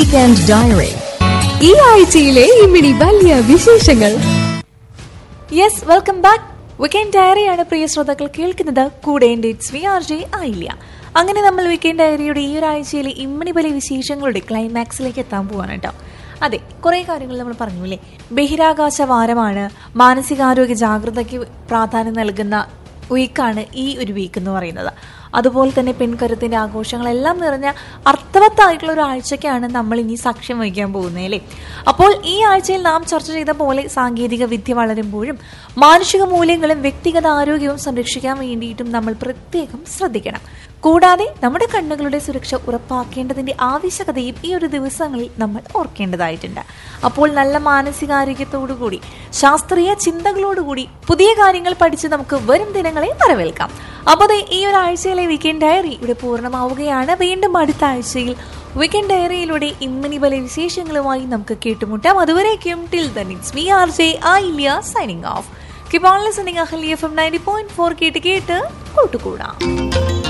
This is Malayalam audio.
വീക്കെൻഡ് ഡയറി ഈ ആഴ്ചയിലെ ഇമ്മിണി വലിയ വിശേഷങ്ങൾ യെസ് വെൽക്കം ബാക്ക് വീക്കെൻഡ് ഡയറിയാണ് പ്രിയ ശ്രോതാക്കൾ കേൾക്കുന്നത് കൂടെ എൻ്റെ ഇറ്റ്സ് വി ആർ ജെ ആയില്ല അങ്ങനെ നമ്മൾ വീക്കെൻഡ് ഡയറിയുടെ ഈ ഒരാഴ്ചയിലെ ഇമ്മണി ബലി വിശേഷങ്ങളുടെ ക്ലൈമാക്സിലേക്ക് എത്താൻ പോവാണ് കേട്ടോ അതെ കുറേ കാര്യങ്ങൾ നമ്മൾ പറഞ്ഞു അല്ലേ ബഹിരാകാശ വാരമാണ് മാനസികാരോഗ്യ ജാഗ്രതയ്ക്ക് പ്രാധാന്യം നൽകുന്ന വീക്കാണ് ഈ ഒരു വീക്ക് എന്ന് പറയുന്നത് അതുപോലെ തന്നെ പെൺകരുത്തിന്റെ ആഘോഷങ്ങളെല്ലാം നിറഞ്ഞ അർത്ഥവത്തായിട്ടുള്ള ഒരു ആഴ്ചയ്ക്കാണ് നമ്മൾ ഇനി സാക്ഷ്യം വഹിക്കാൻ പോകുന്നത് അല്ലേ അപ്പോൾ ഈ ആഴ്ചയിൽ നാം ചർച്ച ചെയ്ത പോലെ സാങ്കേതിക വിദ്യ വളരുമ്പോഴും മാനുഷിക മൂല്യങ്ങളും വ്യക്തിഗത ആരോഗ്യവും സംരക്ഷിക്കാൻ വേണ്ടിയിട്ടും നമ്മൾ പ്രത്യേകം ശ്രദ്ധിക്കണം കൂടാതെ നമ്മുടെ കണ്ണുകളുടെ സുരക്ഷ ഉറപ്പാക്കേണ്ടതിന്റെ ആവശ്യകതയും ഈ ഒരു ദിവസങ്ങളിൽ നമ്മൾ ഓർക്കേണ്ടതായിട്ടുണ്ട് അപ്പോൾ നല്ല മാനസികാരോഗ്യത്തോടുകൂടി ശാസ്ത്രീയ ചിന്തകളോടുകൂടി പുതിയ കാര്യങ്ങൾ പഠിച്ച് നമുക്ക് വരും ദിനങ്ങളെ വരവേൽക്കാം അപ്പോൾ ദേ ഈ ഒരു ആഴ്ചയിലെ വീക്കെൻഡ് ഡയറി ഇവിടെ പൂർണ്ണമാവുകയാണ് വീണ്ടും അടുത്ത ആഴ്ചയിൽ വീക്കെൻഡ് ഡയറിയിലൂടെ ഇമ്മനി പല വിശേഷങ്ങളുമായി നമുക്ക് കേട്ടുമുട്ടാം അതുവരേക്കും till then it's me R J Ailiya signing off keep on listening Ahalia F M ninety point four കേട്ട് കേട്ട് കൂട്ടുകൂടാം